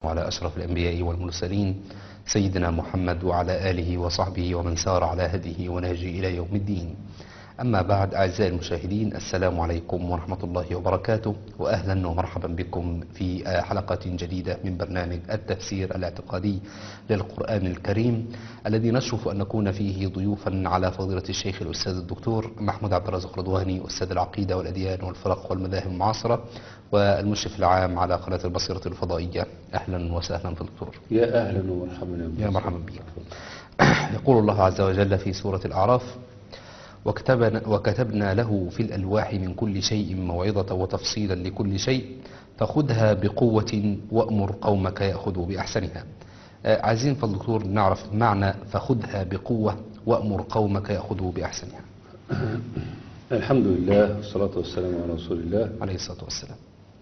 على أشرف الأنبياء والمرسلين سيدنا محمد وعلى آله وصحبه ومن سار على هديه ونهجه إلى يوم الدين أما بعد أعزائي المشاهدين السلام عليكم ورحمة الله وبركاته وأهلا ومرحبا بكم في حلقة جديدة من برنامج التفسير الاعتقادي للقرآن الكريم الذي نشرف أن نكون فيه ضيوفا على فضيلة الشيخ الأستاذ الدكتور محمود عبد الرازق رضواني أستاذ العقيدة والأديان والفرق والمذاهب المعاصرة والمشرف العام على قناة البصيرة الفضائية أهلا وسهلا في الدكتور يا أهلا ومرحبا يا مرحبا بك يقول الله عز وجل في سورة الأعراف وكتبنا, وكتبنا له في الألواح من كل شيء موعظة وتفصيلا لكل شيء فخذها بقوة وأمر قومك يأخذوا بأحسنها آه، عايزين فالدكتور نعرف معنى فخذها بقوة وأمر قومك يأخذوا بأحسنها الحمد لله والصلاة والسلام على رسول الله عليه الصلاة والسلام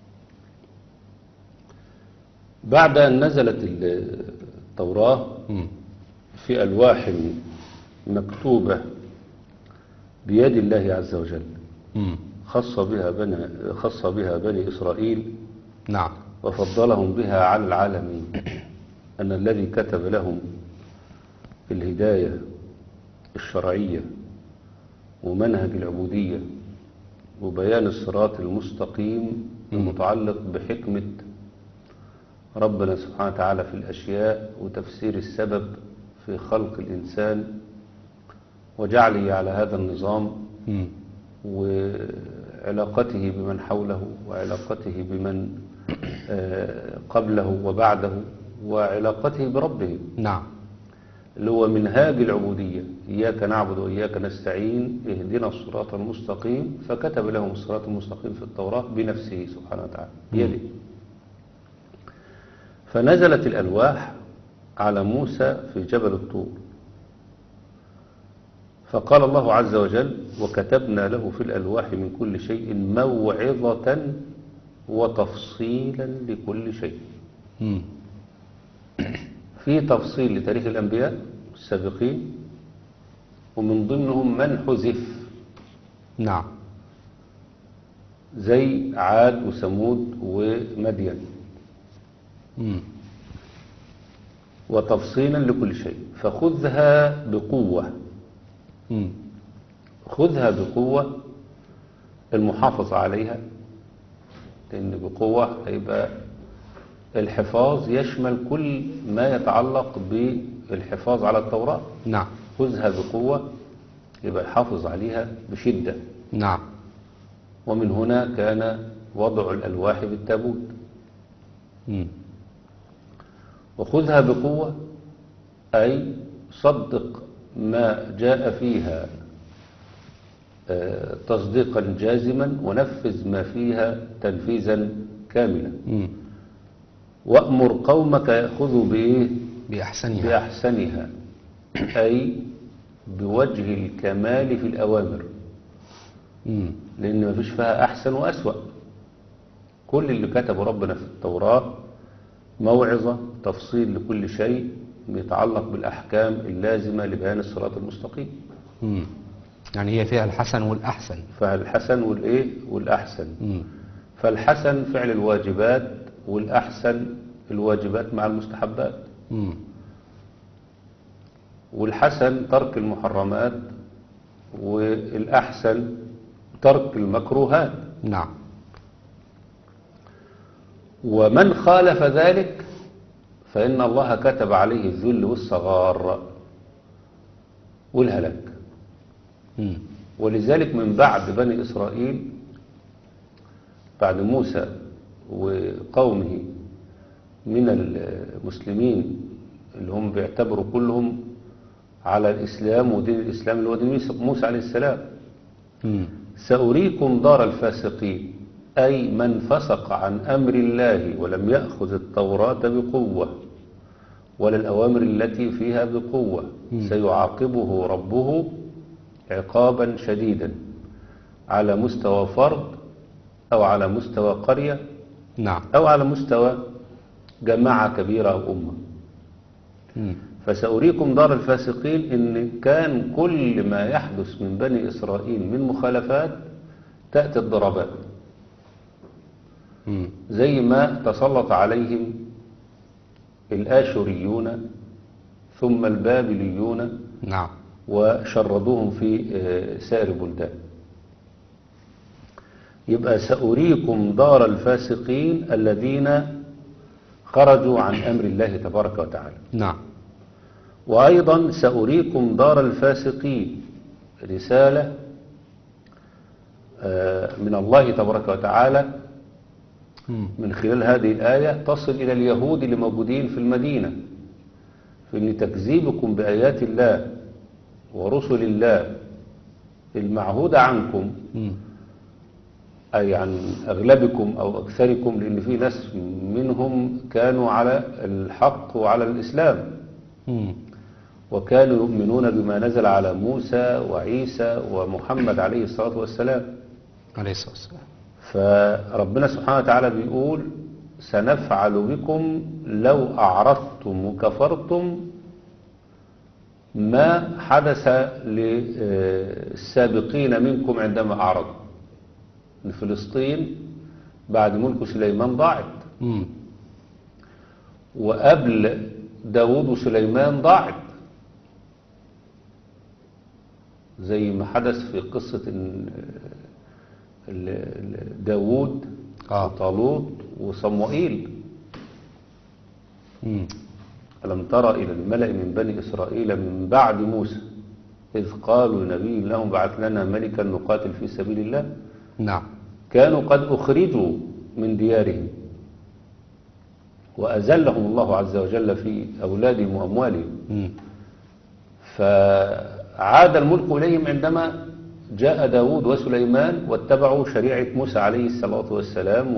بعد أن نزلت التوراة مم. في ألواح مكتوبة بيد الله عز وجل مم. خص بها بني, خص بها بني إسرائيل نعم وفضلهم بها على العالمين أن الذي كتب لهم الهداية الشرعية ومنهج العبودية وبيان الصراط المستقيم المتعلق بحكمة ربنا سبحانه وتعالى في الأشياء وتفسير السبب في خلق الإنسان وجعله على هذا النظام مم. وعلاقته بمن حوله وعلاقته بمن آه، قبله وبعده وعلاقته بربه نعم اللي هو منهاج العبودية إياك نعبد وإياك نستعين اهدنا الصراط المستقيم فكتب لهم الصراط المستقيم في التوراة بنفسه سبحانه وتعالى بيده فنزلت الألواح على موسى في جبل الطور فقال الله عز وجل وكتبنا له في الألواح من كل شيء موعظة وتفصيلا لكل شيء مم. في تفصيل لتاريخ الأنبياء السابقين ومن ضمنهم من حذف نعم زي عاد وثمود ومدين مم. وتفصيلا لكل شيء فخذها بقوة مم. خذها بقوة المحافظة عليها لأن بقوة هيبقى الحفاظ يشمل كل ما يتعلق بالحفاظ على التوراة نعم خذها بقوة يبقى الحافظ عليها بشدة نعم ومن هنا كان وضع الألواح بالتابوت مم. وخذها بقوة أي صدق ما جاء فيها آه، تصديقا جازما ونفذ ما فيها تنفيذا كاملا مم. وأمر قومك يأخذوا بإيه بأحسنها بأحسنها أي بوجه الكمال في الأوامر مم. لأن ما فيش فيها أحسن وأسوأ كل اللي كتبه ربنا في التوراة موعظة تفصيل لكل شيء بيتعلق بالأحكام اللازمة لبيان الصراط المستقيم مم. يعني هي فيها الحسن والأحسن فالحسن والإيه والأحسن مم. فالحسن فعل الواجبات والأحسن الواجبات مع المستحبات مم. والحسن ترك المحرمات والأحسن ترك المكروهات نعم ومن خالف ذلك فإن الله كتب عليه الذل والصغار والهلاك مم. ولذلك من بعد بني إسرائيل بعد موسى وقومه من المسلمين اللي هم بيعتبروا كلهم على الإسلام ودين الإسلام اللي هو دين موسى عليه السلام مم. سأريكم دار الفاسقين أي من فسق عن أمر الله ولم يأخذ التوراة بقوة ولا الأوامر التي فيها بقوة سيعاقبه ربه عقابا شديدا على مستوى فرد أو على مستوى قرية نعم أو على مستوى جماعة كبيرة أو أمة مم. فسأريكم دار الفاسقين إن كان كل ما يحدث من بني إسرائيل من مخالفات تأتي الضربات مم. زي ما تسلط عليهم الآشوريون ثم البابليون نعم وشردوهم في آه، سائر البلدان يبقى سأريكم دار الفاسقين الذين خرجوا عن أمر الله تبارك وتعالى نعم وأيضا سأريكم دار الفاسقين رسالة آه، من الله تبارك وتعالى مم. من خلال هذه الآية تصل إلى اليهود اللي موجودين في المدينة في أن تكذيبكم بآيات الله ورسل الله المعهودة عنكم مم. أي عن أغلبكم أو أكثركم لأن في ناس منهم كانوا على الحق وعلى الإسلام مم. وكانوا يؤمنون بما نزل على موسى وعيسى ومحمد عليه الصلاة والسلام عليه الصلاة والسلام فربنا سبحانه وتعالى بيقول سنفعل بكم لو أعرضتم وكفرتم ما حدث للسابقين منكم عندما أعرضوا إن فلسطين بعد ملك سليمان ضاعت مم. وقبل داود وسليمان ضاعت زي ما حدث في قصة إن ال- ال- داود آه. وطالوت وصموئيل مم. ألم تر إلى الملأ من بني إسرائيل من بعد موسى إذ قالوا لنبي لهم بعث لنا ملكا نقاتل في سبيل الله نعم كانوا قد أخرجوا من ديارهم وأزلهم الله عز وجل في أولادهم وأموالهم مم. فعاد الملك إليهم عندما جاء داود وسليمان واتبعوا شريعة موسى عليه الصلاة والسلام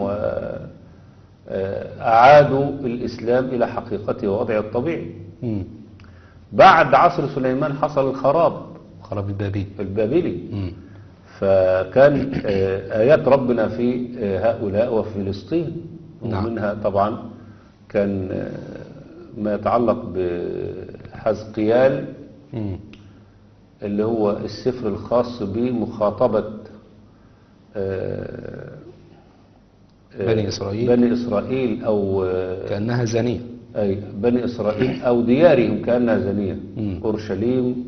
وأعادوا الإسلام إلى حقيقته ووضعه الطبيعي مم. بعد عصر سليمان حصل الخراب خراب البابي البابلي مم. فكان آه، آيات ربنا في آه، هؤلاء وفي فلسطين نعم. ومنها طبعا كان آه، ما يتعلق بحزقيال مم. اللي هو السفر الخاص بمخاطبة آه، آه، بني إسرائيل. بني إسرائيل أو آه، كأنها زانية أي بني إسرائيل أو ديارهم كأنها زانية مم. أورشليم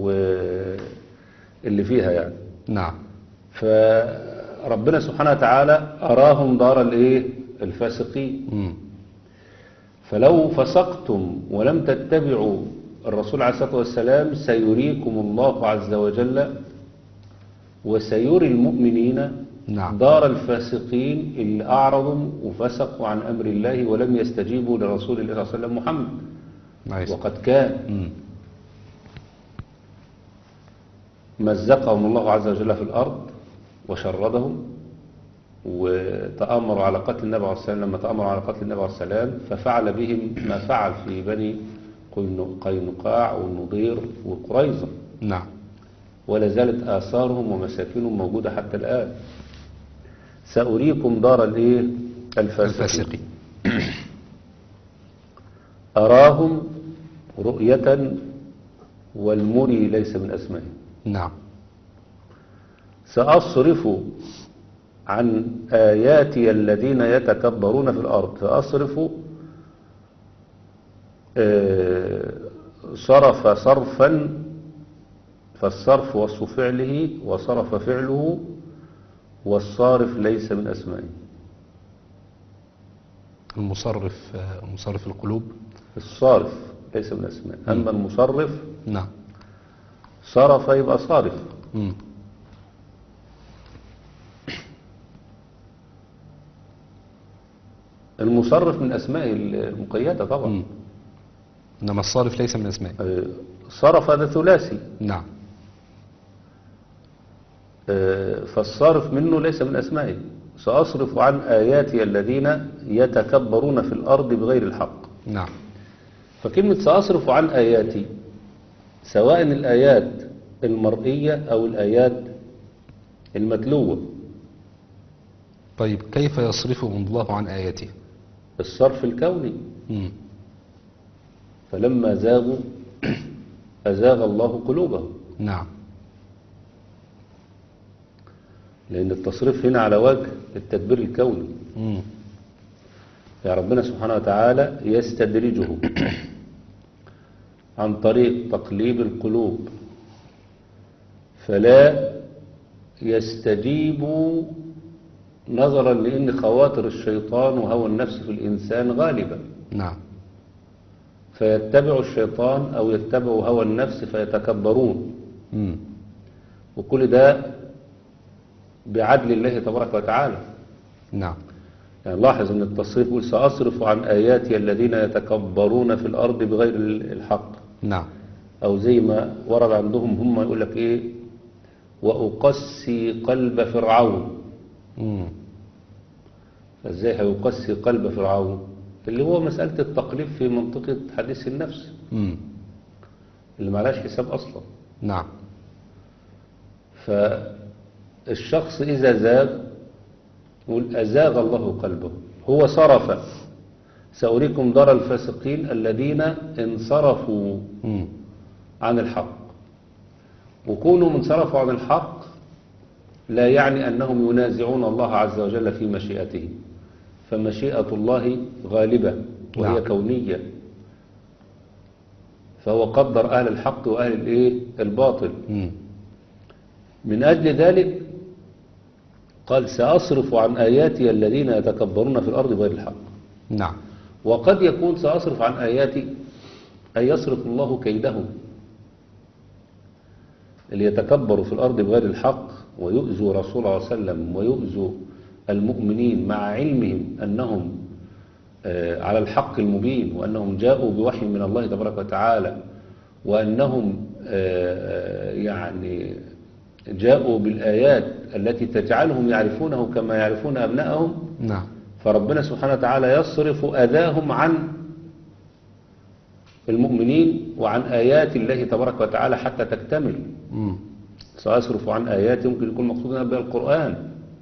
واللي فيها يعني نعم فربنا سبحانه وتعالى أراهم دار الإيه الفاسقين مم. فلو فسقتم ولم تتبعوا الرسول عليه الصلاة والسلام سيريكم الله عز وجل وسيري المؤمنين نعم دار الفاسقين اللي أعرضوا وفسقوا عن أمر الله ولم يستجيبوا لرسول الله صلى الله عليه وسلم محمد عليه الصلاة وقد كان مم. مزقهم الله عز وجل في الأرض وشردهم وتأمروا على قتل النبي عليه السلام لما تأمروا على قتل النبي عليه السلام ففعل بهم ما فعل في بني قين- قينقاع والنضير وقريظة نعم ولا زالت آثارهم ومساكنهم موجودة حتى الآن سأريكم دار الإيه الفاسقين الفاسقين أراهم رؤية والمري ليس من أسمائهم نعم سأصرف عن آياتي الذين يتكبرون في الأرض سأصرف آه، صرف صرفا فالصرف وصف فعله وصرف فعله والصارف ليس من أسمائه المصرف آه، مصرف القلوب الصارف ليس من أسمائه أما المصرف نعم صرف يبقى صارف مم. المصرف من أسمائه المقيدة طبعا مم. إنما الصارف ليس من أسمائه آه، صرف هذا ثلاثي نعم آه، فالصارف منه ليس من أسمائه سأصرف عن آياتي الذين يتكبرون في الأرض بغير الحق نعم فكلمة سأصرف عن آياتي سواء الآيات المرئية أو الآيات المتلوة طيب كيف يصرفهم الله عن آياته الصرف الكوني مم. فلما زاغوا أزاغ الله قلوبهم نعم لأن التصريف هنا على وجه التدبير الكوني مم. يا ربنا سبحانه وتعالى يستدرجه عن طريق تقليب القلوب فلا يستجيبوا نظرا لأن خواطر الشيطان وهوى النفس في الإنسان غالبا نعم فيتبع الشيطان أو يتبع هوى النفس فيتكبرون مم. وكل ده بعدل الله تبارك وتعالى نعم يعني لاحظ ان التصريف يقول سأصرف عن آياتي الذين يتكبرون في الأرض بغير الحق نعم أو زي ما ورد عندهم هم يقول لك إيه وأقسي قلب فرعون مم. فازاي هيقسي قلب فرعون اللي هو مسألة التقليب في منطقة حديث النفس مم. اللي معلاش حساب أصلا نعم فالشخص إذا زاغ يقول أزاغ الله قلبه هو صرف سأريكم دار الفاسقين الذين انصرفوا مم. عن الحق وكونوا انصرفوا عن الحق لا يعني أنهم ينازعون الله عز وجل في مشيئته فمشيئة الله غالبة وهي نعم. كونية فهو قدر أهل الحق وأهل الإيه؟ الباطل مم. من أجل ذلك قال سأصرف عن آياتي الذين يتكبرون في الأرض بغير الحق نعم وقد يكون سأصرف عن آياتي أن يصرف الله كيدهم اللي يتكبروا في الأرض بغير الحق ويؤذوا رسول الله صلى الله عليه وسلم ويؤذوا المؤمنين مع علمهم أنهم آه، على الحق المبين وأنهم جاءوا بوحي من الله تبارك وتعالى وأنهم آه، يعني جاءوا بالآيات التي تجعلهم يعرفونه كما يعرفون أبنائهم نعم فربنا سبحانه وتعالى يصرف أذاهم عن المؤمنين وعن آيات الله تبارك وتعالى حتى تكتمل مم. سأصرف عن آيات يمكن يكون مقصودا بها القرآن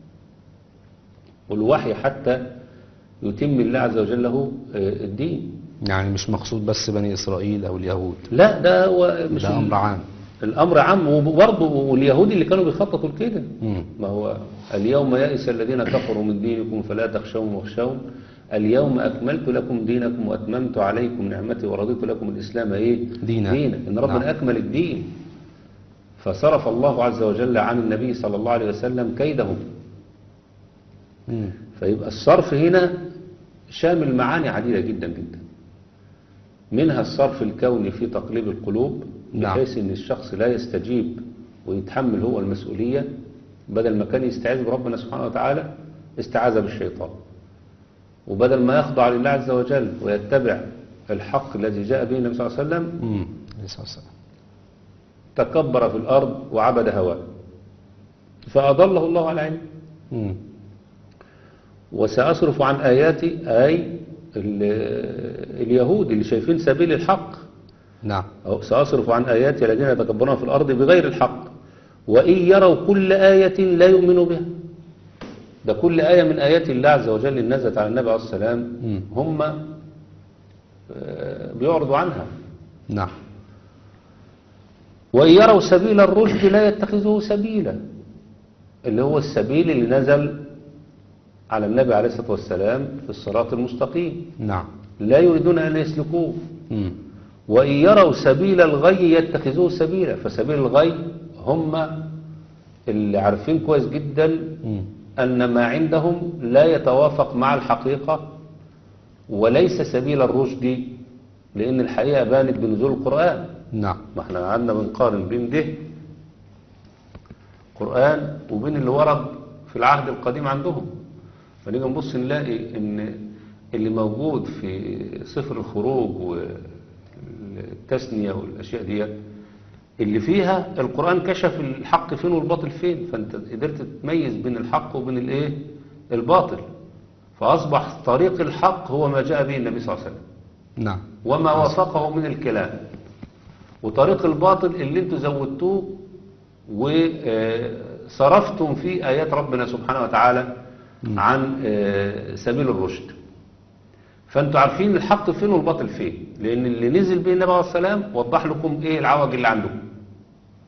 والوحي حتى يتم الله عز وجل له آه، الدين يعني مش مقصود بس بني إسرائيل أو اليهود لا ده هو مش ده أمر عام الأمر عام وبرضه واليهود اللي كانوا بيخططوا لكده مم. ما هو اليوم يئس الذين كفروا من دينكم فلا تخشوهم واخشون اليوم أكملت لكم دينكم وأتممت عليكم نعمتي ورضيت لكم الإسلام إيه؟ دينا. دينا إن ربنا نعم. أكمل الدين فصرف الله عز وجل عن النبي صلى الله عليه وسلم كيدهم مم. فيبقى الصرف هنا شامل معاني عديدة جدا جدا منها الصرف الكوني في تقليب القلوب نعم. بحيث ان الشخص لا يستجيب ويتحمل هو المسؤولية بدل ما كان يستعيذ بربنا سبحانه وتعالى استعاذ بالشيطان وبدل ما يخضع لله عز وجل ويتبع الحق الذي جاء به النبي صلى الله عليه وسلم مم. عليه الصلاة والسلام. تكبر في الأرض وعبد هواه فأضله الله على علم مم. وسأصرف عن آياتي أي ال- اليهود اللي شايفين سبيل الحق نعم أو سأصرف عن آياتي الذين يتكبرون في الأرض بغير الحق وإن يروا كل آية لا يؤمنوا بها ده كل آية من آيات الله عز وجل اللي نزلت على النبي عليه السلام مم. هم آه، بيعرضوا عنها نعم وإن يروا سبيل الرشد لا يتخذه سبيلا اللي هو السبيل اللي نزل على النبي عليه الصلاة والسلام في الصراط المستقيم نعم لا يريدون أن يسلكوه مم. وإن يروا سبيل الغي يتخذوه سبيلا فسبيل الغي هم اللي عارفين كويس جدا مم. أن ما عندهم لا يتوافق مع الحقيقة وليس سبيل الرشد لأن الحقيقة بانت بنزول القرآن نعم ما احنا قعدنا بنقارن بين ده قرآن وبين اللي ورد في العهد القديم عندهم فنيجي نبص نلاقي ان اللي موجود في سفر الخروج والتثنية والاشياء دي اللي فيها القرآن كشف الحق فين والباطل فين فانت قدرت تميز بين الحق وبين الايه الباطل فاصبح طريق الحق هو ما جاء به النبي صلى الله عليه وسلم نعم وما وافقه من الكلام وطريق الباطل اللي انتوا زودتوه وصرفتم فيه آيات ربنا سبحانه وتعالى عن آه، سبيل الرشد فانتوا عارفين الحق فين والباطل فين لان اللي نزل به النبي عليه السلام وضح لكم ايه العوج اللي عندكم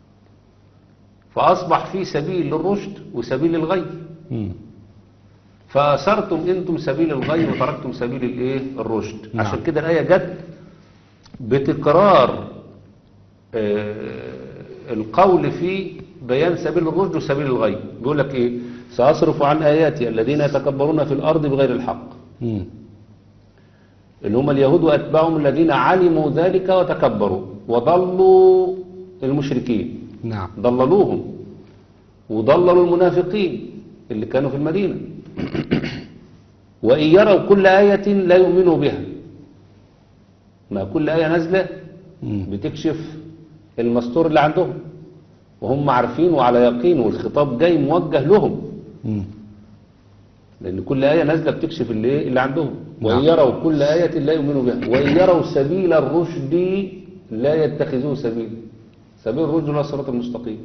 فاصبح في سبيل للرشد وسبيل للغي مم. فأثرتم أنتم سبيل الغي وتركتم سبيل الإيه الرشد نعم. عشان كده الآية جت بتكرار آه، القول في بيان سبيل الرشد وسبيل الغي بيقول لك إيه سأصرف عن آياتي الذين يتكبرون في الأرض بغير الحق مم. اللي هم اليهود وأتباعهم الذين علموا ذلك وتكبروا وضلوا المشركين نعم ضللوهم وضللوا المنافقين اللي كانوا في المدينة وإن يروا كل آية لا يؤمنوا بها ما كل آية نازلة مم. بتكشف المستور اللي عندهم وهم عارفين وعلى يقين والخطاب جاي موجه لهم مم. لأن كل آية نازلة بتكشف اللي, إيه؟ اللي عندهم وإن نعم. يروا كل آية لا يؤمنوا بها وإن يروا سبيل الرشد لا يتخذوه سبيلا سبيل الرشد هو الصراط المستقيم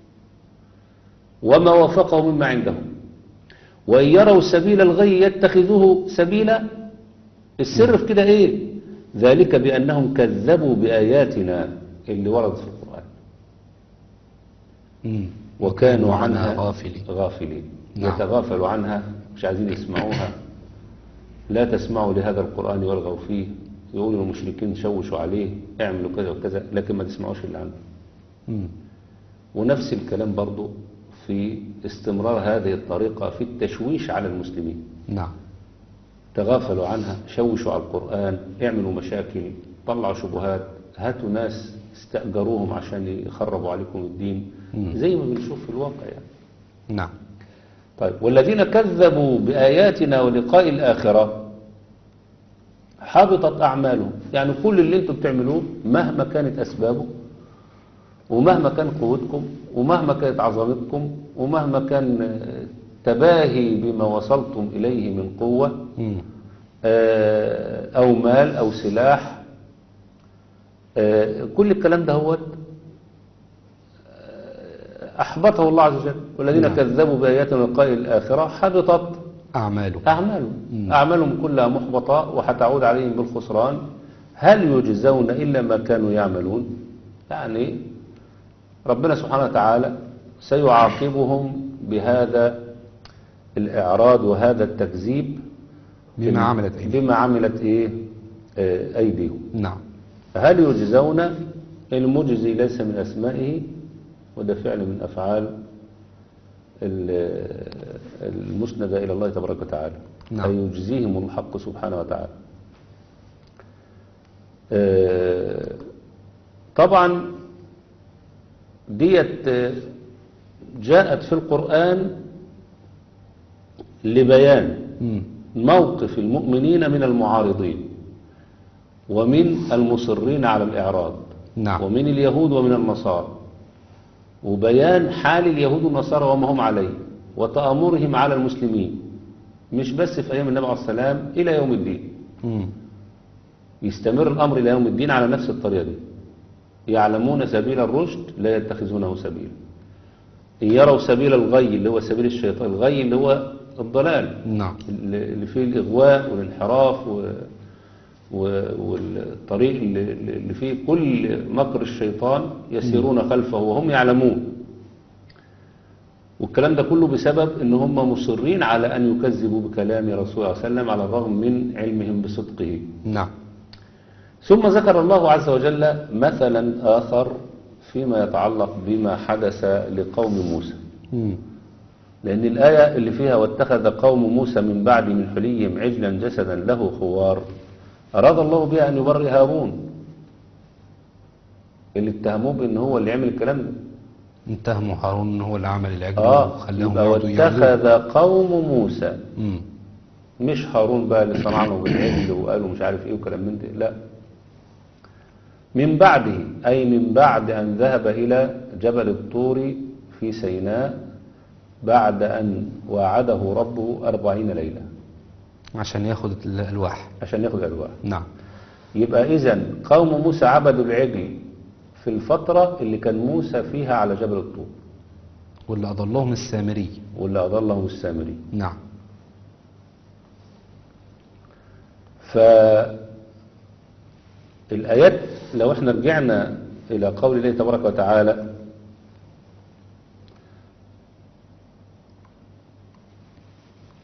وما وافقه مما عندهم وإن يروا سبيل الغي يتخذوه سبيلا السر في كده إيه ذلك بأنهم كذبوا بآياتنا اللي وردت في القرآن مم. وكانوا عنها غافلين غافلين نعم. يتغافلوا عنها مش عايزين يسمعوها لا تسمعوا لهذا القرآن والغوا فيه يقولوا المشركين شوشوا عليه اعملوا كذا وكذا لكن ما تسمعوش اللي عنده مم. ونفس الكلام برضو في استمرار هذه الطريقة في التشويش على المسلمين نعم تغافلوا عنها شوشوا على القرآن اعملوا مشاكل طلعوا شبهات هاتوا ناس استأجروهم عشان يخربوا عليكم الدين مم. زي ما بنشوف في الواقع يعني نعم طيب والذين كذبوا بآياتنا ولقاء الآخرة حبطت أعمالهم يعني كل اللي انتم بتعملوه مهما كانت أسبابه ومهما كان قوتكم ومهما كانت عظمتكم ومهما كان آه، تباهي بما وصلتم إليه من قوة مم. آه، أو مال أو سلاح آه، كل الكلام ده هو أحبطه الله عز وجل والذين نعم. كذبوا بآياتنا ولقاء الآخرة حبطت أعماله أعمالهم مم. أعمالهم كلها محبطة وحتعود عليهم بالخسران هل يجزون إلا ما كانوا يعملون يعني ربنا سبحانه وتعالى سيعاقبهم بهذا الإعراض وهذا التكذيب بما عملت أيديهم بما عملت إيه آه، أيديهم نعم هل يجزون المجزي ليس من أسمائه وده فعل من أفعال ال- المسندة إلى الله تبارك وتعالى نعم. أي يجزيهم الحق سبحانه وتعالى آه، طبعا ديت آه، جاءت في القرآن لبيان مم. موقف المؤمنين من المعارضين ومن المصرين على الإعراض نعم ومن اليهود ومن النصارى وبيان حال اليهود والنصارى وما هم عليه وتأمرهم على المسلمين مش بس في أيام النبي عليه السلام إلى يوم الدين مم. يستمر الأمر إلى يوم الدين على نفس الطريقة دي يعلمون سبيل الرشد لا يتخذونه سبيلا إن يروا سبيل الغي اللي هو سبيل الشيطان الغي اللي هو الضلال نعم اللي اللي فيه الإغواء والانحراف و... و... والطريق اللي, اللي فيه كل مكر الشيطان يسيرون خلفه وهم يعلمون والكلام ده كله بسبب ان هم مصرين على ان يكذبوا بكلام رسول الله صلى الله عليه وسلم على الرغم من علمهم بصدقه نعم ثم ذكر الله عز وجل مثلا آخر فيما يتعلق بما حدث لقوم موسى مم. لأن الآية اللي فيها واتخذ قوم موسى من بعد من حليهم عجلا جسدا له خوار أراد الله بها أن يبرئ هارون اللي اتهموه بأن هو اللي عمل الكلام ده اتهموا هارون ان هو اللي عمل العجل آه وخلاهم يبقى يقعدوا يعبدوا واتخذ قوم موسى مم. مش هارون بقى اللي صنعنا بالعجل وقالوا مش عارف ايه وكلام من ده لا من بعده أي من بعد أن ذهب إلى جبل الطور في سيناء بعد أن وعده ربه أربعين ليلة عشان ياخد الألواح عشان ياخد ألواح نعم يبقى إذن قوم موسى عبدوا العجل في الفترة اللي كان موسى فيها على جبل الطور واللي أضلهم السامري واللي أضلهم السامري نعم فالآيات لو احنا رجعنا إلى قول الله تبارك وتعالى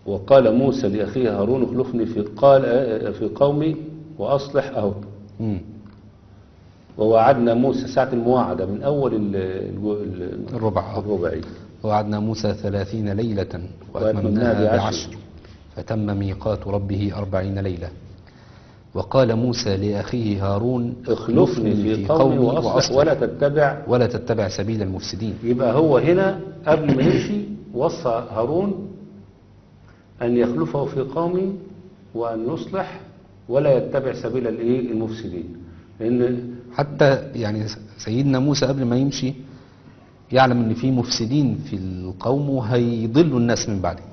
وقال موسى لأخيه هارون اخلفني في قال آه، في قومي وأصلح أهو مم. ووعدنا موسى ساعة المواعدة من أول ال- الجو- ال- الربع الربعي وعدنا موسى ثلاثين ليلة وأتممناها وأتممناها بعشر. بعشر فتم ميقات ربه أربعين ليلة وقال موسى لأخيه هارون اخلفني في قومي وأصلح ولا تتبع ولا تتبع سبيل المفسدين يبقى هو هنا قبل ما يمشي وصى هارون أن يخلفه في قومه وأن يصلح ولا يتبع سبيل الإيه المفسدين لأن حتى يعني سيدنا موسى قبل ما يمشي يعلم ان في مفسدين في القوم وهيضلوا الناس من بعده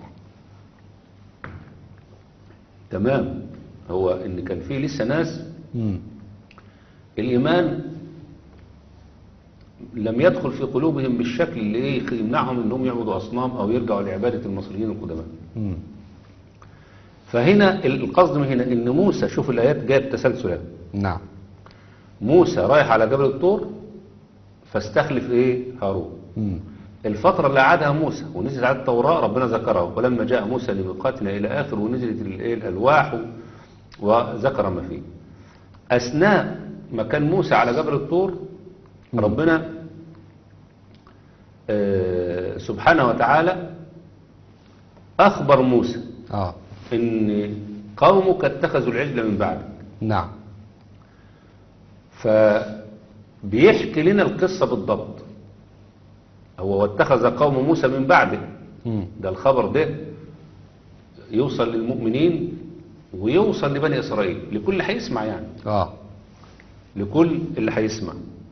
تمام هو إن كان في لسه ناس مم. الإيمان لم يدخل في قلوبهم بالشكل اللي إيه يمنعهم أنهم يعبدوا أصنام أو يرجعوا لعبادة المصريين القدماء مم. فهنا القصد من هنا ان موسى شوف الايات جايه تسلسلا نعم موسى رايح على جبل الطور فاستخلف ايه هارون مم. الفتره اللي قعدها موسى ونزلت على التوراه ربنا ذكرها ولما جاء موسى لميقاتنا الى اخر ونزلت الايه الالواح وذكر ما فيه اثناء ما كان موسى على جبل الطور ربنا آه سبحانه وتعالى اخبر موسى اه ان قومك اتخذوا العجل من بعدك نعم فبيحكي لنا القصة بالضبط هو واتخذ قوم موسى من بعده مم. ده الخبر ده يوصل للمؤمنين ويوصل لبني إسرائيل لكل اللي هيسمع يعني اه لكل اللي هيسمع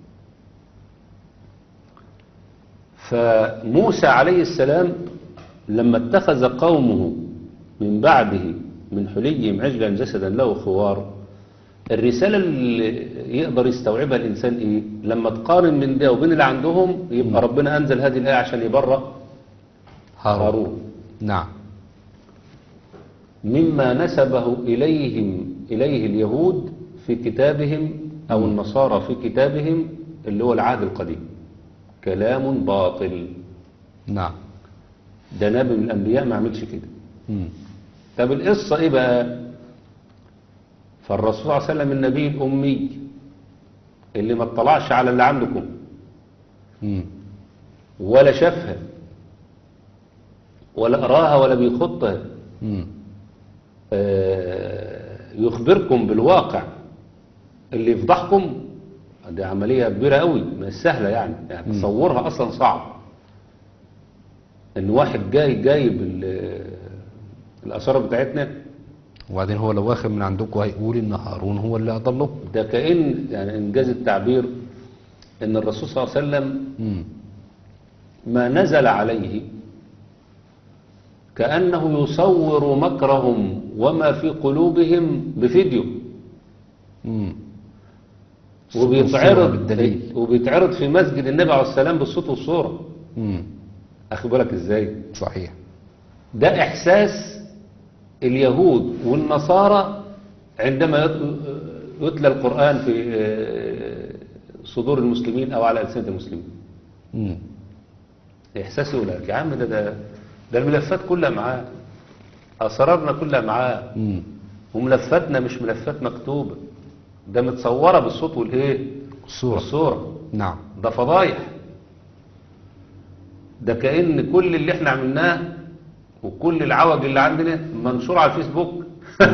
فموسى عليه السلام لما اتخذ قومه من بعده من حليهم عجلا جسدا له خوار الرسالة اللي يقدر يستوعبها الإنسان إيه لما تقارن من ده وبين اللي عندهم يبقى ربنا أنزل هذه الآية عشان يبرأ هارون هارون نعم مما نسبه إليهم إليه اليهود في كتابهم أو النصارى في كتابهم اللي هو العهد القديم كلام باطل نعم ده نبي من الأنبياء ما عملش كده مم. طب القصة إيه بقى فالرسول صلى الله عليه وسلم النبي الأمي اللي ما اطلعش على اللي عندكم مم. ولا شافها ولا قراها ولا بيخطها مم. آه، يخبركم بالواقع اللي يفضحكم دي عملية كبيرة قوي مش سهلة يعني يعني تصورها أصلا صعب إن واحد جاي جايب ال- الآثار بتاعتنا وبعدين هو لو واخد من عندكم هيقول ان هارون هو اللي اضله ده كأن يعني إنجاز التعبير إن الرسول صلى الله عليه وسلم مم. ما نزل عليه كأنه يصور مكرهم وما في قلوبهم بفيديو مم. وبيتعرض بالدليل وبيتعرض في مسجد النبي عليه السلام بالصوت والصورة مم. أخي بالك إزاي صحيح ده إحساس اليهود والنصارى عندما يت- يتلى القرآن في آه، صدور المسلمين أو على ألسنة المسلمين مم. إحساس يقول لك يا عم ده ده ده الملفات كلها معاه أسرارنا كلها معاه مم. وملفاتنا مش ملفات مكتوبة ده متصورة بالصوت والإيه الصورة والصورة نعم ده فضايح ده كأن كل اللي احنا عملناه وكل العوج اللي عندنا منشور على الفيسبوك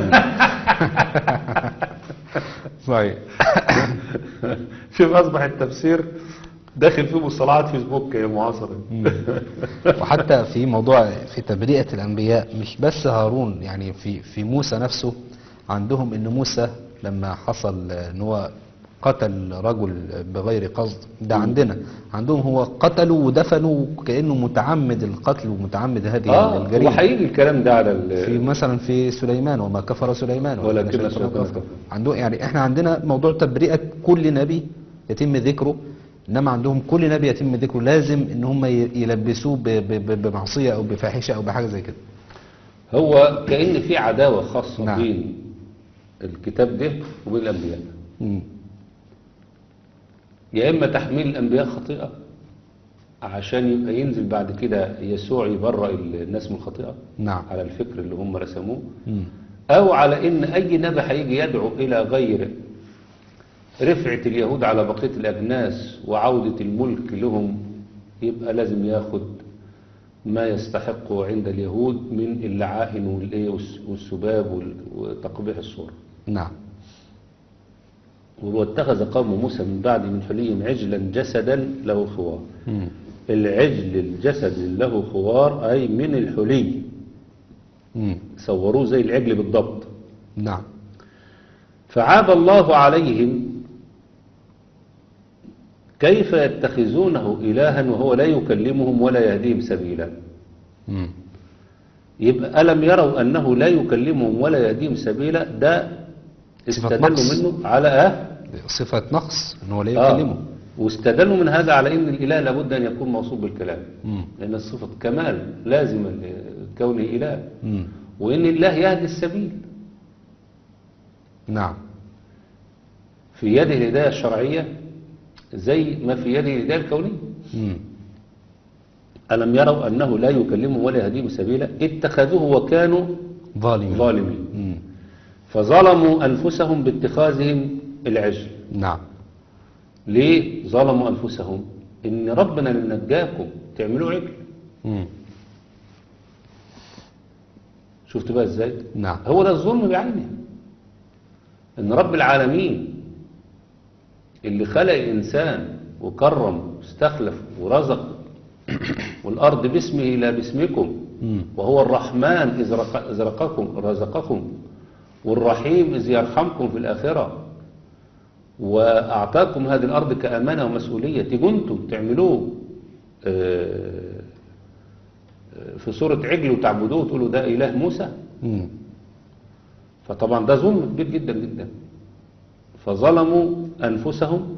صحيح شوف أصبح التفسير داخل فيه مصطلحات فيسبوك يا معاصرة وحتى في موضوع في تبرئة الأنبياء مش بس هارون يعني في في موسى نفسه عندهم إن موسى لما حصل إن هو قتل رجل بغير قصد ده عندنا عندهم هو قتلوا ودفنوا كأنه متعمد القتل ومتعمد هذه اه الجريمة وهيجي الكلام ده على ال- في مثلا في سليمان وما كفر سليمان ولكن سليمان سليمان كفر. كفر. عندهم يعني احنا عندنا موضوع تبرئة كل نبي يتم ذكره انما عندهم كل نبي يتم ذكره لازم ان هم ي- يلبسوه ب- ب- ب- بمعصية او بفاحشة او بحاجة زي كده هو كأن في عداوة خاصة نعم. بين الكتاب ده وبين الأنبياء مم. يا إما تحميل الأنبياء خطيئة عشان يبقى ينزل بعد كده يسوع يبرأ الناس من الخطيئة نعم على الفكر اللي هم رسموه مم. أو على إن أي نبي هيجي يدعو إلى غير رفعة اليهود على بقية الأجناس وعودة الملك لهم يبقى لازم ياخد ما يستحقه عند اليهود من اللعائن والإيه والس- والسباب وال- وتقبيح الصورة نعم واتخذ قوم موسى من بعد من حليهم عجلا جسدا له خوار مم. العجل الجسد اللي له خوار أي من الحلي مم. صوروه زي العجل بالضبط نعم فعاب الله عليهم كيف يتخذونه إلها وهو لا يكلمهم ولا يهديهم سبيلا مم. يبقى ألم يروا أنه لا يكلمهم ولا يهديهم سبيلا ده صفة استدلوا نقص. منه على أه صفة نقص ان هو لا آه. يكلمه واستدلوا من هذا على أن الإله لابد أن يكون موصوف بالكلام مم. لأن الصفة كمال لازمة لكونه إله مم. وإن الله يهدي السبيل نعم في يده الهداية الشرعية زي ما في يده الهداية الكونية مم. ألم يروا أنه لا يكلمهم ولا يهديهم سبيلا اتخذوه وكانوا ظالمين ظالمين مم. فظلموا أنفسهم باتخاذهم العجل نعم ليه ظلموا أنفسهم إن ربنا اللي نجاكم تعملوا عجل مم. شفت بقى إزاي نعم هو ده الظلم بعينه إن رب العالمين اللي خلق الإنسان وكرم واستخلف ورزق والأرض باسمه لا باسمكم مم. وهو الرحمن إذ رق- إذ رقكم رزقكم والرحيم إذ يرحمكم في الآخرة وأعطاكم هذه الأرض كأمانة ومسؤولية تيجوا انتم تعملوه آه، آه، في صورة عجل وتعبدوه وتقولوا ده إله موسى مم. فطبعا ده ظلم كبير جدا جدا فظلموا أنفسهم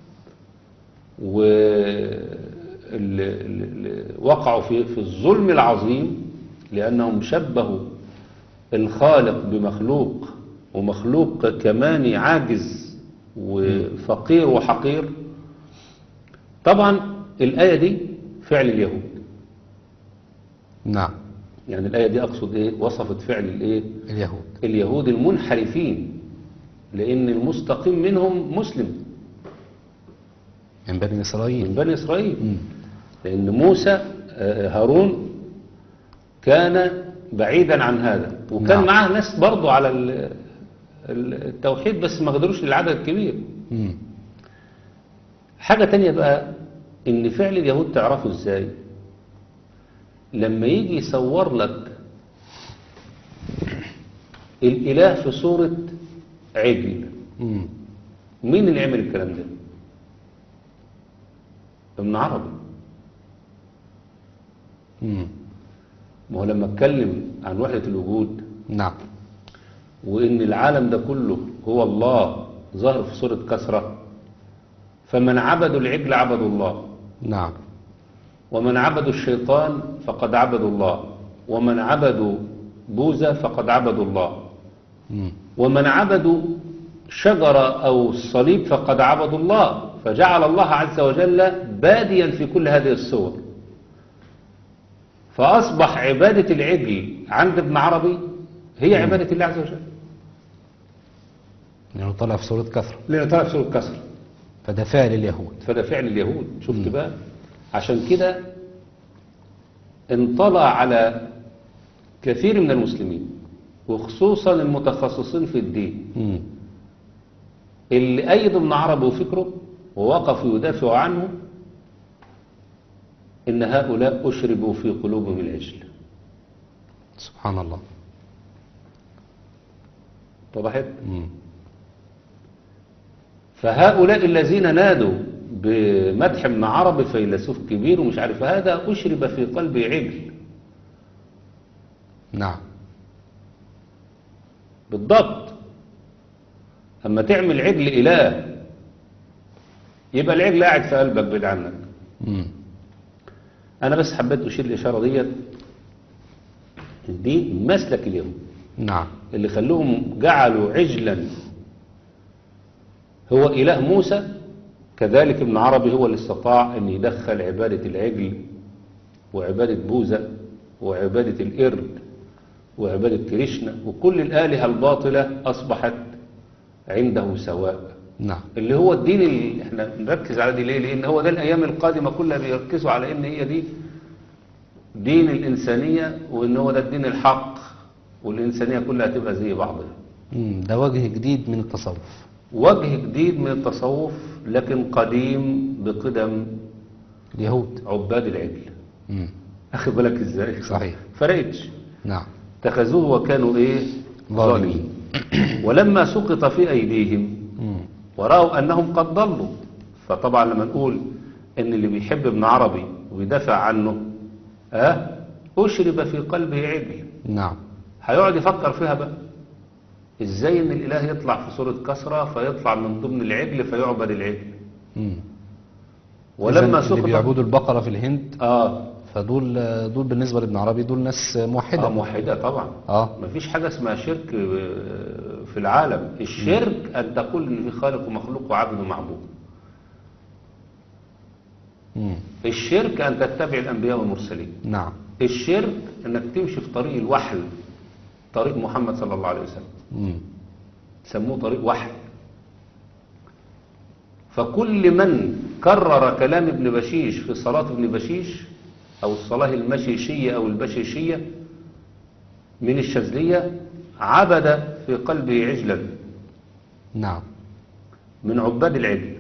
ووقعوا في في الظلم العظيم لأنهم شبهوا الخالق بمخلوق ومخلوق كمان عاجز وفقير وحقير طبعا الآية دي فعل اليهود نعم يعني الآية دي أقصد إيه وصفت فعل الإيه اليهود اليهود المنحرفين لأن المستقيم منهم مسلم من بني من إسرائيل بني إسرائيل مم. لأن موسى آه، هارون كان بعيدا عن هذا وكان نعم. معاه ناس برضو على ال- ال- التوحيد بس ما قدروش للعدد الكبير مم. حاجة تانية بقى إن فعل اليهود تعرفه إزاي لما يجي يصور لك الإله في صورة عجل مم. مين اللي عمل الكلام ده ابن عربي مم. ما هو لما اتكلم عن وحدة الوجود نعم وإن العالم ده كله هو الله ظاهر في صورة كسرة فمن عبدوا العجل عبدوا الله نعم ومن عبدوا الشيطان فقد عبدوا الله ومن عبدوا بوذا فقد عبدوا الله مم. ومن عبدوا شجرة أو الصليب فقد عبدوا الله فجعل الله عز وجل باديا في كل هذه الصور فأصبح عبادة العجل عند ابن عربي هي عبادة الله عز وجل لأنه طلع في صورة كثرة لأن طلع في سورة كسر فده فعل اليهود فده فعل اليهود شفت بقى عشان كده انطلع على كثير من المسلمين وخصوصا المتخصصين في الدين مم. اللي أيدوا ابن عربي وفكره ووقفوا يدافعوا عنه إن هؤلاء أشربوا في قلوبهم العجل سبحان الله وضحت مم. فهؤلاء الذين نادوا بمدح ابن عربي فيلسوف كبير ومش عارف هذا أشرب في قلبه عجل نعم بالضبط أما تعمل عجل إله يبقى العجل قاعد في قلبك بعيد عنك مم. أنا بس حبيت أشير الإشارة ديت دي مسلك اليهود نعم اللي خلوهم جعلوا عجلا هو إله موسى كذلك ابن عربي هو اللي استطاع ان يدخل عبادة العجل وعبادة بوذا وعبادة القرد وعبادة كريشنا وكل الآلهة الباطلة أصبحت عنده سواء نعم اللي هو الدين اللي احنا نركز على دي ليه لان هو ده الايام القادمه كلها بيركزوا على ان هي دي دين الانسانيه وان هو ده الدين الحق والانسانيه كلها تبقى زي بعضها مم. ده وجه جديد من التصوف وجه جديد من التصوف لكن قديم بقدم اليهود عباد العجل مم. اخد بالك ازاي صحيح. فرقتش نعم اتخذوه وكانوا ايه ظالمين. ولما سقط في ايديهم مم. ورأوا أنهم قد ضلوا فطبعا لما نقول أن اللي بيحب ابن عربي ويدافع عنه أه أشرب في قلبه عجل نعم هيقعد يفكر فيها بقى إزاي أن الإله يطلع في صورة كسرة فيطلع من ضمن العجل فيعبد العجل مم. ولما إذن اللي سقط بيعبدوا البقرة في الهند آه فدول دول بالنسبة لابن عربي دول ناس موحدة آه موحدة طبعا اه مفيش حاجة اسمها شرك آه، في العالم الشرك أن تقول إن في خالق ومخلوق وعبد ومعبود مم. الشرك أن تتبع الأنبياء والمرسلين نعم الشرك انك تمشي في طريق الوحل طريق محمد صلى الله عليه وسلم مم. سموه طريق وحل فكل من كرر كلام ابن بشيش في صلاة ابن بشيش او الصلاة المشيشية او البشيشية من الشاذلية عبد في قلبه عجلا نعم من عباد العجل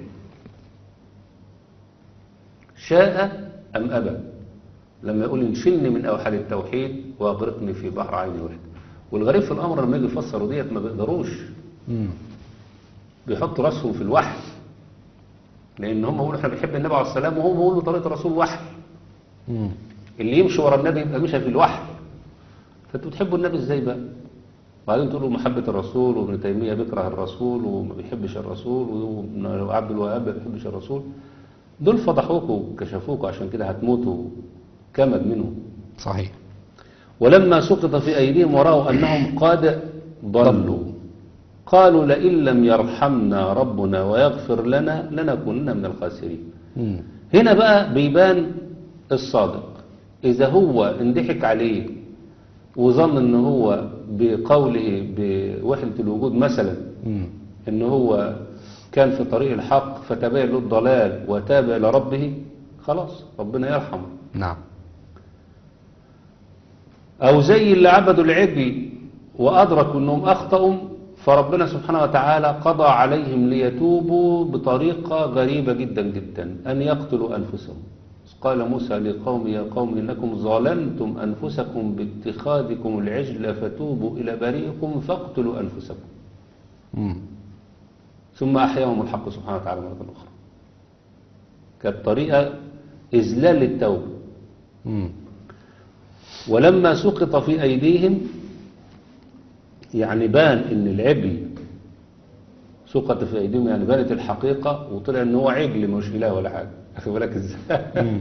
شاء أم أبى لما يقول انشلني من أوحال التوحيد وأغرقني في بحر عين الوحدة والغريب في الأمر لما يجي يفسروا ديت ما بيقدروش مم. بيحطوا راسهم في الوحي لأن هم يقولوا احنا بنحب النبي عليه السلام وهم يقولوا طريقة رسول وحي مم. اللي يمشي ورا النبي يبقى مشى في الوحي فانتوا بتحبوا النبي ازاي بقى بعدين تقولوا محبة الرسول وابن تيمية بيكره الرسول وما بيحبش الرسول وابن عبد الوهاب ما بيحبش الرسول دول فضحوكوا وكشفوكوا عشان كده هتموتوا كمد منهم صحيح ولما سقط في أيديهم ورأوا أنهم قد ضلوا قالوا لئن لم يرحمنا ربنا ويغفر لنا لنكونن من الخاسرين مم. هنا بقى بيبان الصادق إذا هو انضحك عليه وظن ان هو بقوله بوحدة الوجود مثلا مم. ان هو كان في طريق الحق فتبين له الضلال وتاب إلى ربه خلاص ربنا يرحمه نعم أو زي اللي عبدوا العجل وأدركوا أنهم أخطأوا فربنا سبحانه وتعالى قضى عليهم ليتوبوا بطريقة غريبة جدا جدا أن يقتلوا أنفسهم قال موسى لقوم يا قوم إنكم ظلمتم أنفسكم باتخاذكم العجل فتوبوا إلى بريئكم فاقتلوا أنفسكم مم. ثم أحياهم الحق سبحانه وتعالى مرة أخرى كانت طريقة إذلال للتوبة مم. ولما سقط في أيديهم يعني بان ان العجل سقط في أيديهم يعني بانت الحقيقة وطلع ان هو عجل مش إله ولا حاجة أخي بالك إزاي مم.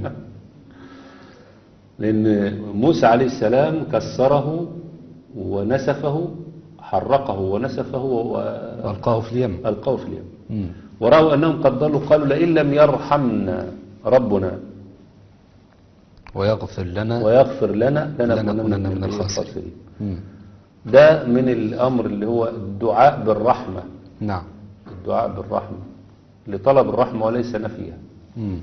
لأن موسى عليه السلام كسره ونسفه حرقه ونسفه وألقاه في اليم وألقاه في اليم مم. ورأوا أنهم قد ضلوا قالوا لئن لم يرحمنا ربنا ويغفر لنا ويغفر لنا لنكونن من الخاسرين مم. ده من الأمر اللي هو الدعاء بالرحمة نعم الدعاء بالرحمة لطلب الرحمة وليس نفيها مم.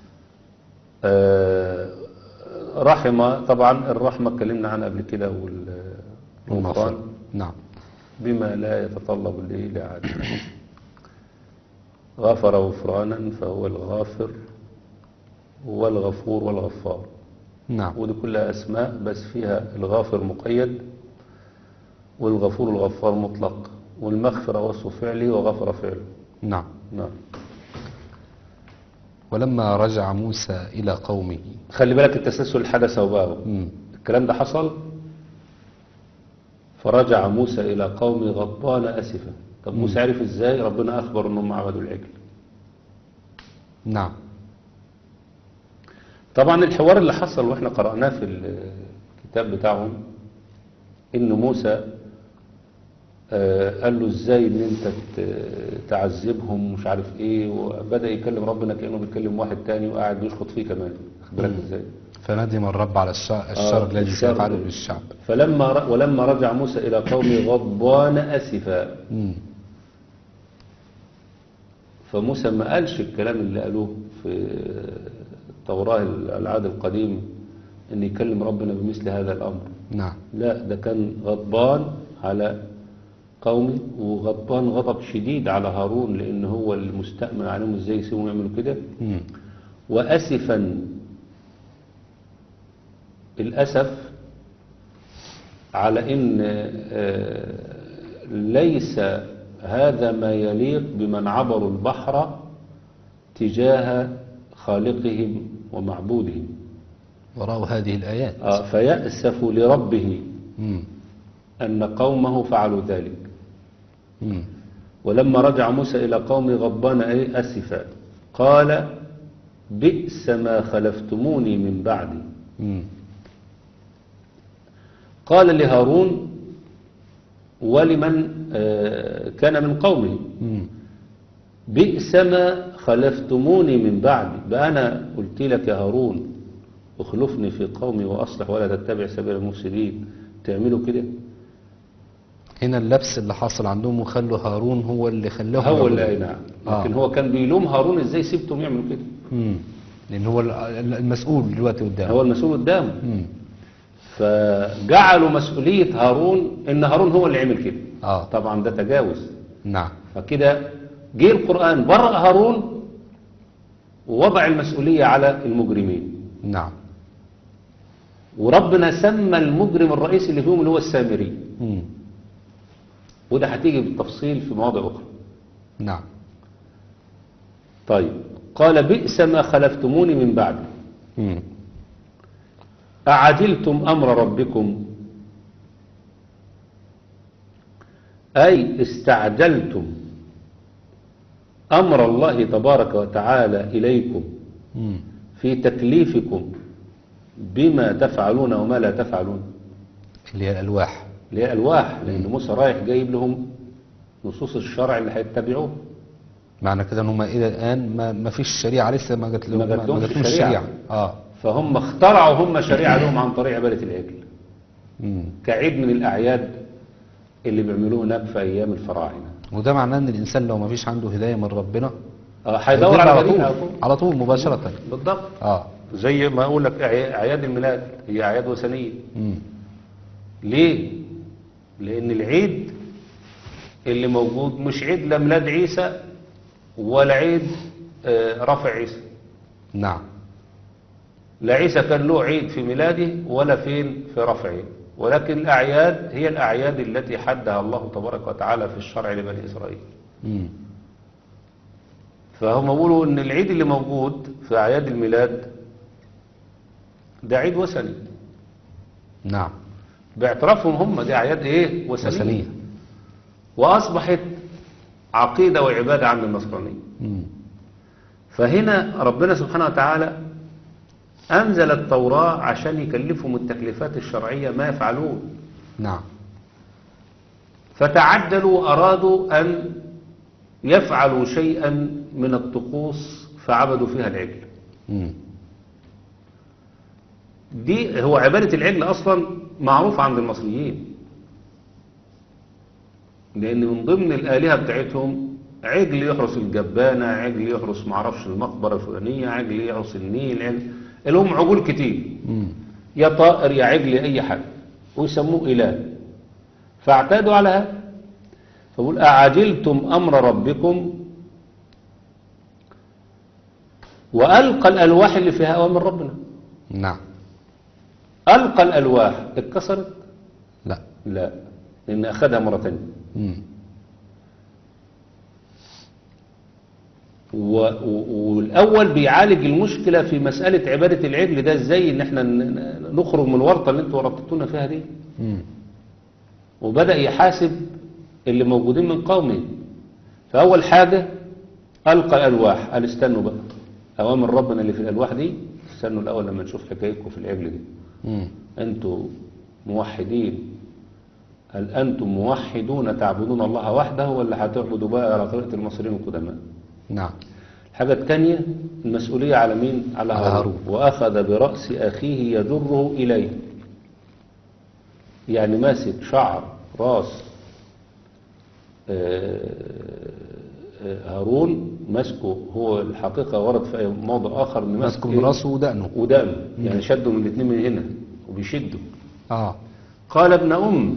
آه، رحمة طبعا الرحمة اتكلمنا عنها قبل كده والغفران المغفرة. نعم بما لا يتطلب الايه لإعادة غفر غفرانا فهو الغافر والغفور والغفار نعم ودي كلها أسماء بس فيها الغافر مقيد والغفور الغفار مطلق والمغفرة وصف فعلي وغفر فعله نعم نعم ولما رجع موسى إلى قومه خلي بالك التسلسل حدث وباءه مم. الكلام ده حصل فرجع موسى إلى قومه غضبان أسفا طب موسى عرف إزاي ربنا أخبر أنهم عبدوا العجل نعم طبعا الحوار اللي حصل واحنا قرأناه في الكتاب بتاعهم ان موسى آه، قال له ازاي ان انت ت- تعذبهم مش عارف ايه وبدأ يكلم ربنا كأنه بيكلم واحد تاني وقاعد بيشخط فيه كمان خد بالك ازاي فندم الرب على الشر, الشر الذي الشر. سيفعله بالشعب فلما ر- ولما رجع موسى الى قومه غضبان اسفا مم. فموسى ما قالش الكلام اللي قالوه في التوراة العهد القديم ان يكلم ربنا بمثل هذا الامر نعم لا ده كان غضبان على قومه وغضبان غضب شديد على هارون لان هو المستأمن عليهم ازاي يسيبهم يعملوا كده مم. واسفا الاسف على ان آه، ليس هذا ما يليق بمن عبروا البحر تجاه خالقهم ومعبودهم ورأوا هذه الآيات آه، فيأسف لربه مم. أن قومه فعلوا ذلك مم. ولما رجع موسى إلى قومه غضبان أي أسفا قال بئس ما خلفتموني من بعدي مم. قال لهارون ولمن آه، كان من قومه مم. بئس ما خلفتموني من بعدي بقى أنا قلت لك يا هارون اخلفني في قومي وأصلح ولا تتبع سبيل المفسدين تعملوا كده هنا اللبس اللي حاصل عندهم وخلوا هارون هو اللي خلاهم هو يعبدوا. اللي أي نعم آه. لكن هو كان بيلوم هارون ازاي سبتم يعملوا كده مم. لأن هو ال- المسؤول دلوقتي قدامه هو المسؤول قدامه مم. فجعلوا مسؤولية هارون ان هارون هو اللي عمل كده آه. طبعا ده تجاوز نعم فكده جه القرآن برأ هارون ووضع المسؤولية على المجرمين نعم وربنا سمى المجرم الرئيسي اللي فيهم اللي هو السامري مم. وده هتيجي بالتفصيل في مواضع أخرى نعم طيب قال بئس ما خلفتموني من بعدي مم. أعجلتم أمر ربكم أي استعجلتم أمر الله تبارك وتعالى إليكم مم. في تكليفكم بما تفعلون وما لا تفعلون اللي هي الألواح اللي هي ألواح لأن موسى رايح جايب لهم نصوص الشرع اللي هيتبعوه معنى كده ان هم الى الان ما, ما فيش شريعه لسه ما جات لهم ما جاتلهمش جاتلهمش الشريعة. اه فهم اخترعوا هم شريعة لهم عن طريق عبادة العجل مم. كعيد من الأعياد اللي بيعملوه هناك في أيام الفراعنة وده معناه ان الانسان لو ما فيش عنده هدايه من ربنا آه، هيدور على بديل على طول على طول مباشره بالضبط اه زي ما اقول لك أعي- اعياد الميلاد هي اعياد وثنيه مم. ليه لان العيد اللي موجود مش عيد لا ميلاد عيسى ولا عيد آه، رفع عيسى نعم لا عيسى كان له عيد في ميلاده ولا فين في رفعه ولكن الاعياد هي الاعياد التي حدها الله تبارك وتعالى في الشرع لبني اسرائيل مم. فهم بيقولوا ان العيد اللي موجود في اعياد الميلاد ده عيد وثني نعم باعترافهم هم دي اعياد ايه وثنيه وثنيه واصبحت عقيده وعباده عند النصرانيه مم. فهنا ربنا سبحانه وتعالى انزل التوراه عشان يكلفهم التكليفات الشرعيه ما يفعلون نعم فتعدلوا وارادوا ان يفعلوا شيئا من الطقوس فعبدوا فيها العجل مم. دي هو عبادة العجل أصلا معروف عند المصريين لأن من ضمن الآلهة بتاعتهم عجل يحرس الجبانة عجل يحرس معرفش المقبرة الفلانية عجل يحرس النيل عجل لهم عجول كتير مم. يا طائر يا عجل يا أي حاجة ويسموه إله فاعتادوا على هذا فقول أعجلتم أمر ربكم وألقى الألواح اللي فيها أوامر ربنا نعم ألقى الألواح اتكسرت لا لا لأن أخذها مرة تانية مم. و- و- والأول بيعالج المشكلة في مسألة عبادة العجل ده ازاي ان احنا ن- ن- نخرج من الورطة اللي انتوا ربطتونا فيها دي مم. وبدأ يحاسب اللي موجودين من قومه فأول حاجة ألقى الألواح قال استنوا بقى أوامر ربنا اللي في الألواح دي استنوا الأول لما نشوف حكايتكم في العجل دي مم. أنتوا موحدين هل أنتم موحدون تعبدون الله وحده ولا هتعبدوا بقى على طريقة المصريين القدماء نعم الحاجة الثانية المسؤولية على مين؟ على على هارون هارون. وأخذ برأس أخيه يجره إليه يعني ماسك شعر راس آه، آه، هارون ماسكه هو الحقيقة ورد في أي موضع آخر إن ماسكه ماسك من راسه ودقنه ودقنه يعني شده من الاثنين من هنا وبيشده اه قال ابن أم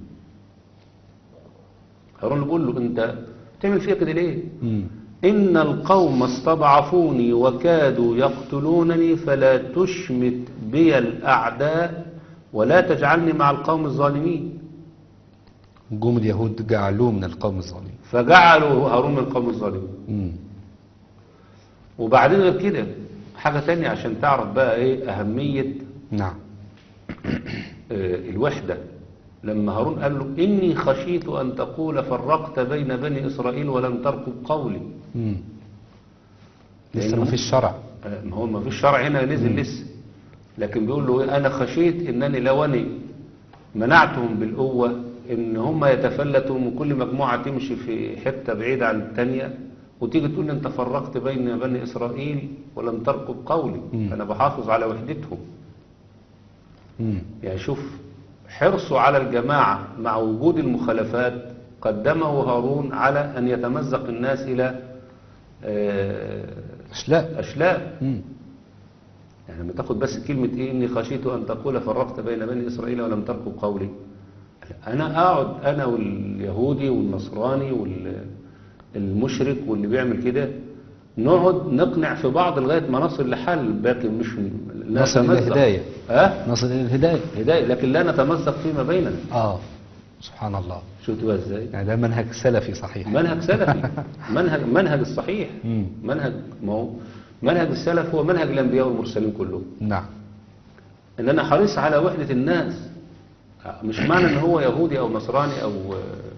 هارون بيقول له أنت بتعمل فيها كده ليه؟ مم. إن القوم استضعفوني وكادوا يقتلونني فلا تشمت بي الأعداء ولا تجعلني مع القوم الظالمين جم اليهود جعلوه من القوم الظالمين فجعلوا هارون من القوم الظالمين مم. وبعدين غير كده حاجة تانية عشان تعرف بقى ايه أهمية نعم آه، الوحدة لما هارون قال له إني خشيت أن تقول فرقت بين بني إسرائيل ولم ترقب قولي مم. لسه لأنه- ما فيش شرع آه، ما هو ما فيش شرع هنا نزل لسه لكن بيقول له إيه، أنا خشيت إنني لو أنا منعتهم بالقوة إن هم يتفلتوا وكل مجموعة تمشي في حتة بعيدة عن التانية وتيجي تقول لي أنت فرقت بين بني إسرائيل ولم ترقب قولي مم. أنا بحافظ على وحدتهم مم. يعني شوف حرصه على الجماعة مع وجود المخالفات قدمه هارون على أن يتمزق الناس إلى آه، اشلاء أشلاء مم. يعني لما تاخد بس كلمة إيه إني خشيت أن تقول فرقت بين بني إسرائيل ولم ترقب قولي أنا أقعد أنا واليهودي والنصراني والمشرك واللي بيعمل كده نقعد نقنع في بعض لغاية ما نصل لحل لكن مش لا نصل إلى نتمزق. هداية. ها نصل الى الهدايه هداية لكن لا نتمزق فيما بيننا اه سبحان الله شفتوا بقى ازاي يعني ده منهج سلفي صحيح منهج سلفي منهج منهج الصحيح مم. منهج ما هو منهج السلف هو منهج الانبياء والمرسلين كلهم نعم ان انا حريص على وحدة الناس مش معنى ان هو يهودي او نصراني او آه،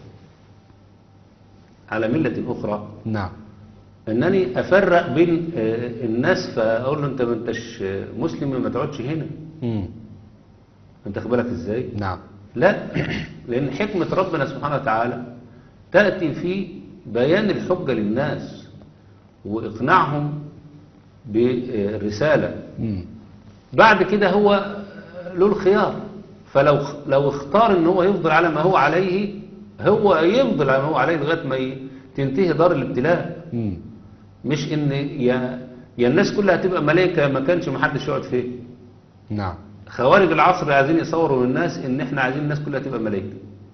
على ملة اخرى نعم انني افرق بين آه، الناس فاقول له انت ما انتش آه، مسلم ما تقعدش هنا مم. انت خد بالك ازاي نعم لا لأن حكمة ربنا سبحانه وتعالى تأتي في بيان الحجة للناس وإقناعهم بالرسالة مم. بعد كده هو له الخيار فلو لو اختار ان هو يفضل على ما هو عليه هو يفضل على ما هو عليه لغاية ما ي- تنتهي دار الابتلاء مم. مش ان يا يا الناس كلها هتبقى ملائكة ما كانش محدش يقعد فيه نعم خوارج العصر عايزين يصوروا للناس ان احنا عايزين الناس كلها تبقى ملائكة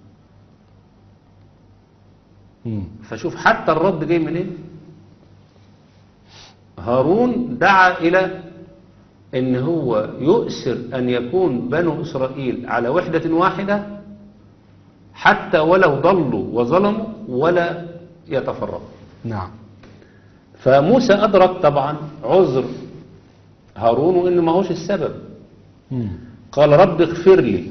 مم. فشوف حتى الرد جاي منين هارون دعا إلى ان هو يؤسر أن يكون بنو إسرائيل على وحدة واحدة حتى ولو ضلوا وظلموا ولا يتفرقوا نعم فموسى أدرك طبعا عذر هارون وإن ما هوش السبب مم. قال رب اغفر لي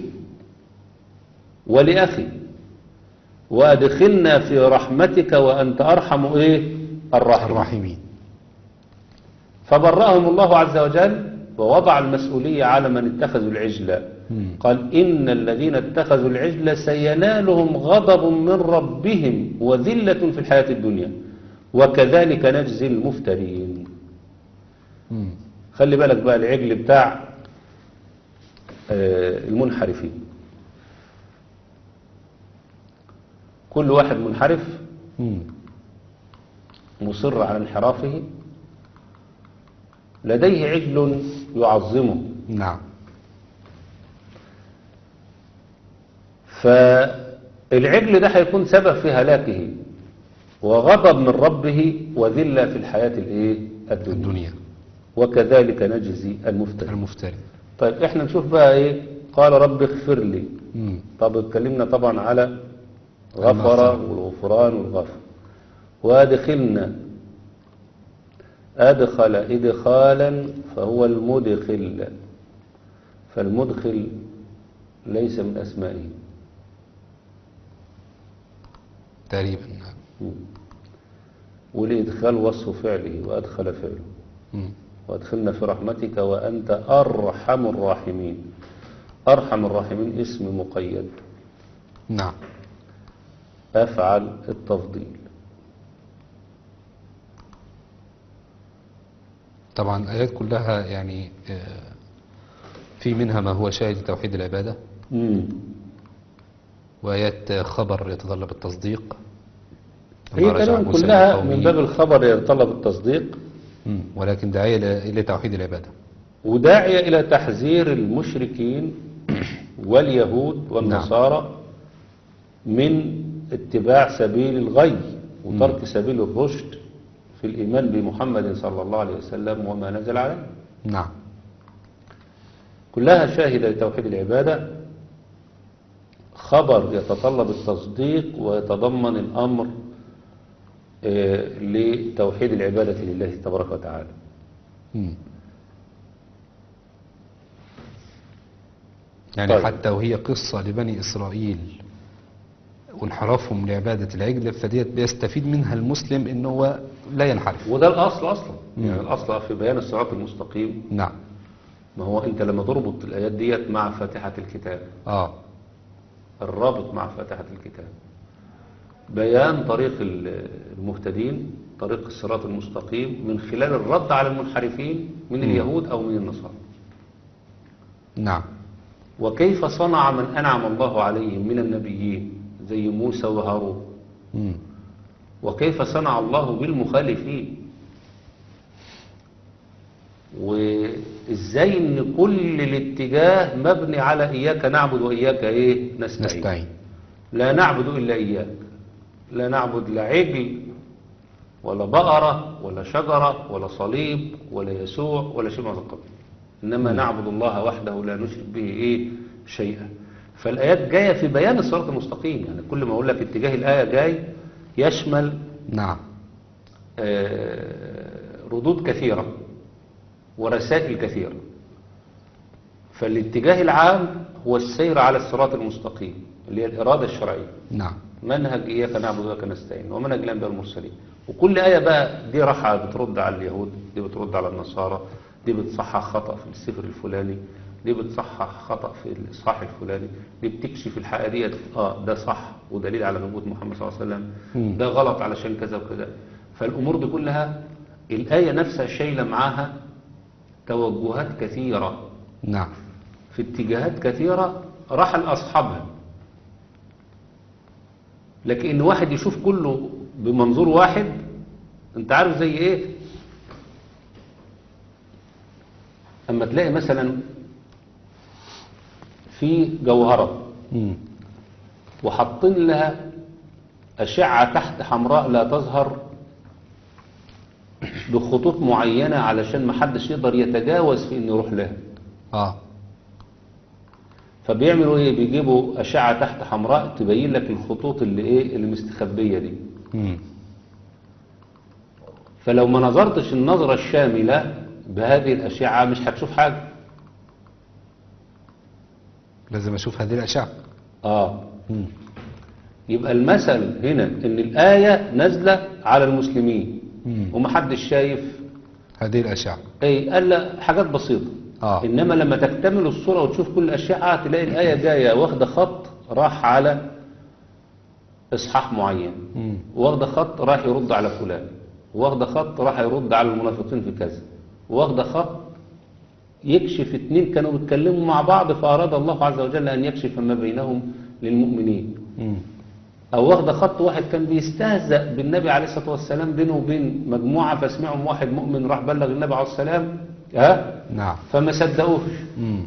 ولأخي وأدخلنا في رحمتك وأنت أرحم إيه الراحمين الراحمين فبرأهم الله عز وجل ووضع المسؤولية على من اتخذوا العجل مم. قال إن الذين اتخذوا العجل سينالهم غضب من ربهم وذلة في الحياة الدنيا وكذلك نجزي المفترين مم. خلي بالك بقى العجل بتاع آه، المنحرفين كل واحد منحرف مم. مصر على انحرافه لديه عجل يعظمه نعم فالعجل ده هيكون سبب في هلاكه وغضب من ربه وذلة في الحياة الايه الدنيا الدنيا وكذلك نجزي المفترين المفتري طيب احنا نشوف بقى ايه قال رب اغفر لي مم. طب اتكلمنا طبعا على غفر المغفرة. والغفران والغفر وادخلنا أدخل إدخالا فهو المدخل فالمدخل ليس من أسمائه تقريبا نعم. والإدخال وصف فعله وأدخل فعله مم. وادخلنا في رحمتك وأنت أرحم الراحمين أرحم الراحمين اسم مقيد نعم أفعل التفضيل طبعا الآيات كلها يعني آه، في منها ما هو شاهد لتوحيد العبادة مم. وآيات آه، خبر يتطلب التصديق هي لما رجع تقريبا موسى كلها لقومه. من باب الخبر يتطلب التصديق مم. ولكن داعية ل- إلى توحيد العبادة وداعية إلى تحذير المشركين واليهود والنصارى من اتباع سبيل الغي وترك سبيل الرشد في الإيمان بمحمد صلى الله عليه وسلم وما نزل عليه نعم كلها شاهدة لتوحيد العبادة خبر يتطلب التصديق ويتضمن الأمر آه، لتوحيد العبادة لله تبارك وتعالى مم. يعني طيب. حتى وهي قصة لبني إسرائيل وانحرافهم لعبادة العجل فديت بيستفيد منها المسلم إنه هو لا ينحرف وده الأصل أصلا يعني الأصل في بيان الصراط المستقيم نعم ما هو أنت لما تربط الآيات ديت مع فاتحة الكتاب آه الرابط مع فاتحة الكتاب بيان طريق ال- المهتدين طريق الصراط المستقيم من خلال الرد على المنحرفين من اليهود أو من النصارى نعم وكيف صنع من أنعم الله عليهم من النبيين زي موسى وهارون مم. وكيف صنع الله بالمخالفين وازاي ان كل الاتجاه مبني على اياك نعبد واياك ايه نستعين, نستعين لا نعبد الا اياك لا نعبد لا عجل ولا بقرة ولا شجرة ولا صليب ولا يسوع ولا شيء من هذا القبيل إنما نعبد الله وحده لا نشرك به إيه شيئا فالآيات جاية في بيان الصراط المستقيم يعني كل ما أقول لك اتجاه الآية جاي يشمل نعم آه، ردود كثيرة ورسائل كثيرة فالاتجاه العام هو السير على الصراط المستقيم اللي هي الإرادة الشرعية نعم منهج إياك نعبد وإياك نستعين ومنهج الأنبياء المرسلين وكل آية بقى دي راحة بترد على اليهود دي بترد على النصارى دي بتصحح خطأ في السفر الفلاني دي بتصحح خطأ في الإصحاح الفلاني دي بتكشف الحقيقة ديت اه ده صح ودليل على نبوة محمد صلى الله عليه وسلم مم. ده غلط علشان كذا وكذا فالأمور دي كلها الآية نفسها شايلة معاها توجهات كثيرة نعم في اتجاهات كثيرة راح لأصحابها لكن إن واحد يشوف كله بمنظور واحد انت عارف زي ايه اما تلاقي مثلا في جوهرة مم. وحاطين لها أشعة تحت حمراء لا تظهر بخطوط معينة علشان محدش يقدر يتجاوز في انه يروح لها آه فبيعملوا ايه بيجيبوا أشعة تحت حمراء تبين لك الخطوط اللي ايه اللي مستخبية دي مم. فلو ما نظرتش النظرة الشاملة بهذه الأشعة مش هتشوف حاجة لازم أشوف هذه الأشعة اه مم. يبقى المثل هنا ان الآية نازلة على المسلمين مم. ومحدش شايف هذه الأشعة اي قال لا حاجات بسيطة آه. انما لما تكتمل الصورة وتشوف كل الأشعة تلاقي الآية جاية واخدة خط راح على إصحاح معين مم. واخدة خط راح يرد على فلان واخدة خط راح يرد على المنافقين في كذا واخدة خط يكشف اتنين كانوا بيتكلموا مع بعض فأراد الله عز وجل أن يكشف ما بينهم للمؤمنين مم. أو واخدة خط واحد كان بيستهزأ بالنبي عليه الصلاة والسلام بينه وبين مجموعة فسمعهم واحد مؤمن راح بلغ النبي عليه السلام ها نعم فما صدقوش مم.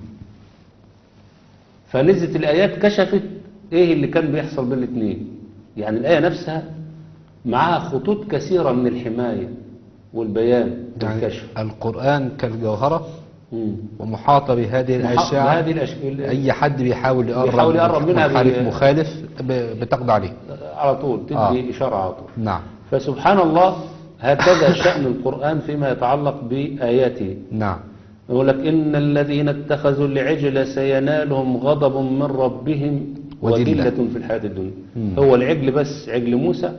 فنزلت الآيات كشفت إيه اللي كان بيحصل بين الاثنين يعني الآية نفسها معاها خطوط كثيرة من الحماية والبيان يعني والكشف القرآن كالجوهرة مم. ومحاطة بهذه محا- الأشعة بهذه الأشكال أي حد بيحاول يقرب بيحاول يقرب منها منحرف بي- مخالف ب- بتقضي عليه على طول تدي آه. إشارة على طول نعم فسبحان الله هكذا شأن القرآن فيما يتعلق بآياته نعم يقول لك إن الذين اتخذوا العجل سينالهم غضب من ربهم وذلة. وذلة في الحياة الدنيا مم. هو العجل بس عجل موسى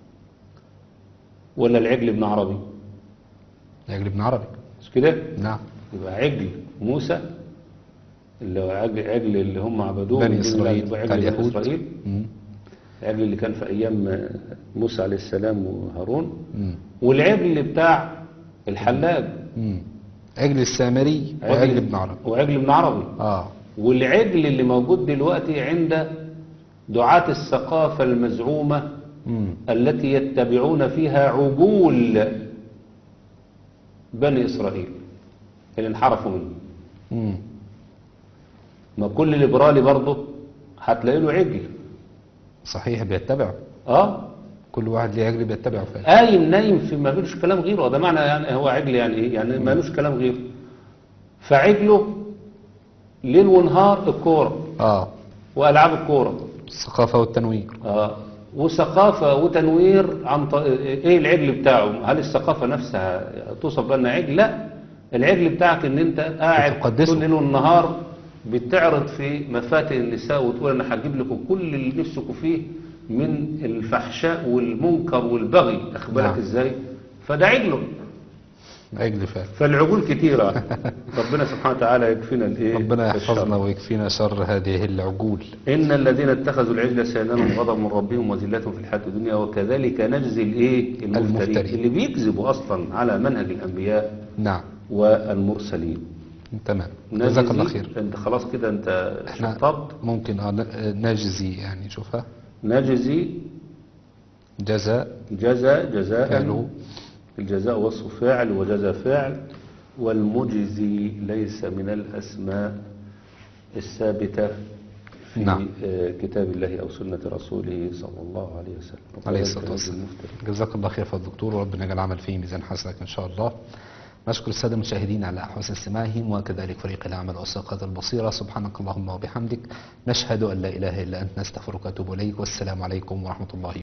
ولا العجل ابن عربي يا ابن عربي مش كده نعم يبقى عجل موسى اللي هو عجل, عجل اللي هم عبدوه بني من دون الله، إسرائيل عجل بتاع بني اليهود إسرائيل مم. العجل اللي كان في أيام موسى عليه السلام وهارون مم. والعجل بتاع الحلاج مم. عجل السامري وعجل ابن عرب وعجل ابن عربي اه والعجل اللي موجود دلوقتي عند دعاة الثقافة المزعومة مم. التي يتبعون فيها عجول بني إسرائيل اللي انحرفوا منه مم. ما كل ليبرالي برضه هتلاقي له عجل صحيح بيتبعه اه كل واحد ليه عجل بيتبعه فعلا قايم نايم في ما فيش كلام غيره ده معنى يعني هو عجل يعني ايه يعني ما لوش كلام غيره فعجله ليل ونهار الكوره اه والعاب الكوره الثقافة والتنوير آه. وثقافة وتنوير عن ط... ايه العجل بتاعه هل الثقافة نفسها توصف بأنها عجل لا العجل بتاعك ان انت قاعد بتقدسه. طول الليل والنهار بتعرض في مفاتن النساء وتقول انا هجيب لكم كل اللي نفسكم فيه من الفحشاء والمنكر والبغي اخبارك نعم. ازاي فده عجله عجل فعلا فالعجول كتيرة ربنا سبحانه وتعالى يكفينا الايه ربنا الشر. يحفظنا ويكفينا شر هذه العجول إن الذين اتخذوا العجل سينالهم غضب من ربهم وذلة في الحياة الدنيا وكذلك نجزي الايه المفترين المفترين. اللي بيكذبوا أصلا على منهج الأنبياء نعم والمرسلين تمام جزاك الله نجزي- خير أنت خلاص كده أنت احنا شطبت ممكن آه ن- نجزي يعني شوفها نجزي جزاء جزاء جزاء فعله. الجزاء وصف فاعل وجزاء فاعل والمجزي ليس من الأسماء الثابتة في نعم. آه، كتاب الله أو سنة رسوله صلى الله عليه وسلم عليه وكذلك الصلاة نجزي والسلام المفترين. جزاك الله خير فضل الدكتور وربنا يجعل العمل فيه ميزان حسنك إن شاء الله نشكر السادة المشاهدين على حسن استماعهم وكذلك فريق العمل والثقات البصيرة سبحانك اللهم وبحمدك نشهد أن لا إله إلا أنت نستغفرك ونتوب إليك والسلام عليكم ورحمة الله